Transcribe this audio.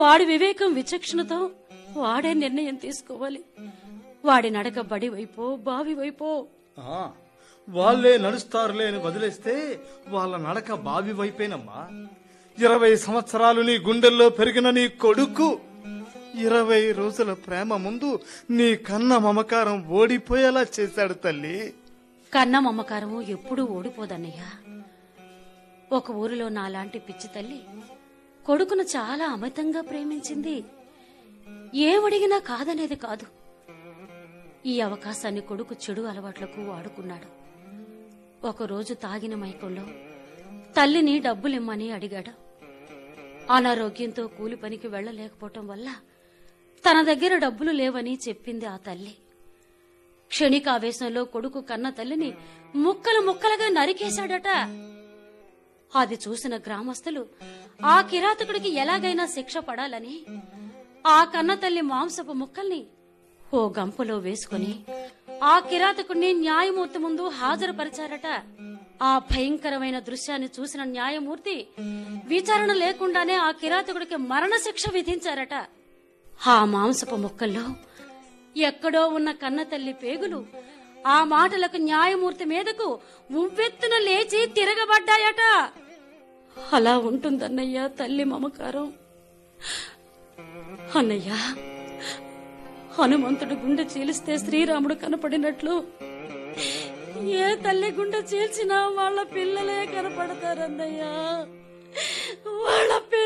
వాడి వివేకం విచక్షణతో వాడే నిర్ణయం తీసుకోవాలి వాడి నడక బడి వైపో బావి వైపో ఆ, వాళ్ళే నడుస్తారులే అని వదిలేస్తే వాళ్ళ నడక బావి వైపేనమ్మా ఇరవై సంవత్సరాలు నీ గుండెల్లో పెరిగిన నీ కొడుకు ఇరవై రోజుల ప్రేమ ముందు నీ కన్న మమకారం ఓడిపోయేలా చేశాడు తల్లి కన్న మమకారము ఎప్పుడూ ఓడిపోదన్నయ్యా ఒక ఊరిలో నాలాంటి పిచ్చి తల్లి కొడుకును చాలా అమితంగా ప్రేమించింది ఏమడిగినా కాదనేది కాదు ఈ అవకాశాన్ని కొడుకు చెడు అలవాట్లకు వాడుకున్నాడు ఒకరోజు తాగిన మైకంలో తల్లిని డబ్బులిమ్మని అడిగాడు అనారోగ్యంతో కూలి పనికి వెళ్లలేకపోవటం వల్ల తన దగ్గర డబ్బులు లేవని చెప్పింది ఆ తల్లి క్షణికావేశంలో కొడుకు కన్న తల్లిని ముక్కలు ముక్కలుగా నరికేశాడట అది చూసిన గ్రామస్తులు ఆ కిరాతకుడికి ఎలాగైనా శిక్ష పడాలని ఆ కన్న తల్లి మాంసపు ముక్కల్ని ఓ గంపలో వేసుకుని ఆ కిరాతకుడిని న్యాయమూర్తి ముందు హాజరుపరిచారట ఆ భయంకరమైన దృశ్యాన్ని చూసిన న్యాయమూర్తి విచారణ లేకుండానే ఆ కిరాతకుడికి మరణ శిక్ష విధించారట ఆ మాంసపు ముక్కల్లో ఎక్కడో ఉన్న కన్నతల్లి పేగులు ఆ మాటలకు న్యాయమూర్తి మీదకు ఉవ్వెత్తున లేచి తిరగబడ్డాయట అలా ఉంటుందన్నయ్యా తల్లి మమకారం అన్నయ్యా హనుమంతుడు గుండె చీలిస్తే శ్రీరాముడు కనపడినట్లు ఏ తల్లి గుండె చీల్చినా వాళ్ళ పిల్లలే కనపడతారన్నయ్యా వాళ్ళ